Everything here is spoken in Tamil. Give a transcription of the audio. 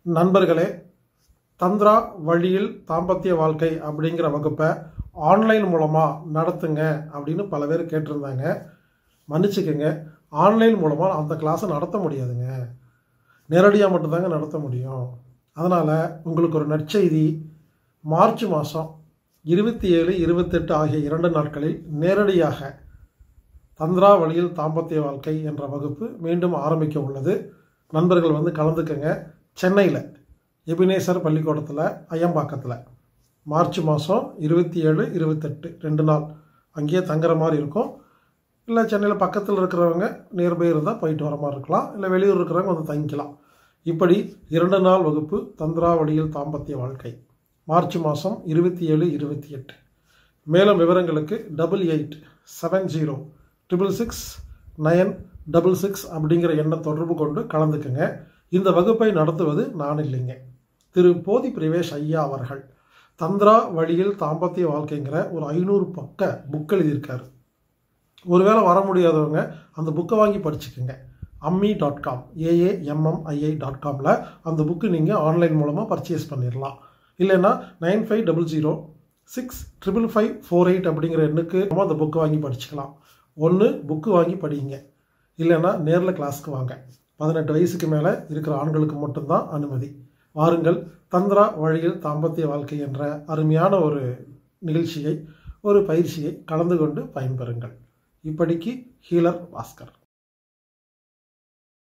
நண்பர்களே தந்திரா வழியில் தாம்பத்திய வாழ்க்கை அப்படிங்கிற வகுப்பை ஆன்லைன் மூலமாக நடத்துங்க அப்படின்னு பல பேர் கேட்டிருந்தாங்க மன்னிச்சுக்கோங்க ஆன்லைன் மூலமாக அந்த கிளாஸை நடத்த முடியாதுங்க நேரடியாக மட்டும்தாங்க நடத்த முடியும் அதனால் உங்களுக்கு ஒரு நற்செய்தி மார்ச் மாதம் இருபத்தி ஏழு இருபத்தெட்டு ஆகிய இரண்டு நாட்களில் நேரடியாக தந்திரா வழியில் தாம்பத்திய வாழ்க்கை என்ற வகுப்பு மீண்டும் ஆரம்பிக்க உள்ளது நண்பர்கள் வந்து கலந்துக்கங்க சென்னையில் எபினேசர் பள்ளிக்கூடத்தில் ஐயம்பாக்கத்தில் மார்ச் மாதம் இருபத்தி ஏழு இருபத்தெட்டு ரெண்டு நாள் அங்கேயே தங்குற மாதிரி இருக்கும் இல்லை சென்னையில் பக்கத்தில் இருக்கிறவங்க நியர்பை இருந்தால் போயிட்டு வர மாதிரி இருக்கலாம் இல்லை வெளியூர் இருக்கிறவங்க வந்து தங்கிக்கலாம் இப்படி இரண்டு நாள் வகுப்பு தந்திரா வழியில் தாம்பத்திய வாழ்க்கை மார்ச் மாதம் இருபத்தி ஏழு இருபத்தி எட்டு மேலும் விவரங்களுக்கு double eight seven zero triple six nine double six அப்படிங்கிற எண்ணை தொடர்பு கொண்டு கலந்துக்குங்க இந்த வகுப்பை நடத்துவது நான் இல்லைங்க திரு போதி பிரவேஷ் ஐயா அவர்கள் தந்திரா வழியில் தாம்பத்திய வாழ்க்கைங்கிற ஒரு ஐநூறு பக்க புக் எழுதியிருக்காரு ஒருவேளை வர முடியாதவங்க அந்த புக்கை வாங்கி படிச்சுக்கோங்க Ammi dot com A A M M I I dot காமில் அந்த புக்கு நீங்கள் ஆன்லைன் மூலமாக பர்ச்சேஸ் பண்ணிடலாம் இல்லைன்னா nine five double zero six triple five four eight அப்படிங்கிற எண்ணுக்கு நம்ம அந்த புக்கை வாங்கி படிச்சுக்கலாம் ஒன்று புக்கு வாங்கி படிங்க இல்லைன்னா நேரில் கிளாஸ்க்கு வாங்க பதினெட்டு வயசுக்கு மேலே இருக்கிற ஆண்களுக்கு மட்டும்தான் அனுமதி வாருங்கள் தந்திரா வழியில் தாம்பத்திய வாழ்க்கை என்ற அருமையான ஒரு நிகழ்ச்சியை ஒரு பயிற்சியை கலந்து கொண்டு பயன்பெறுங்கள் இப்படிக்கு ஹீலர் பாஸ்கர்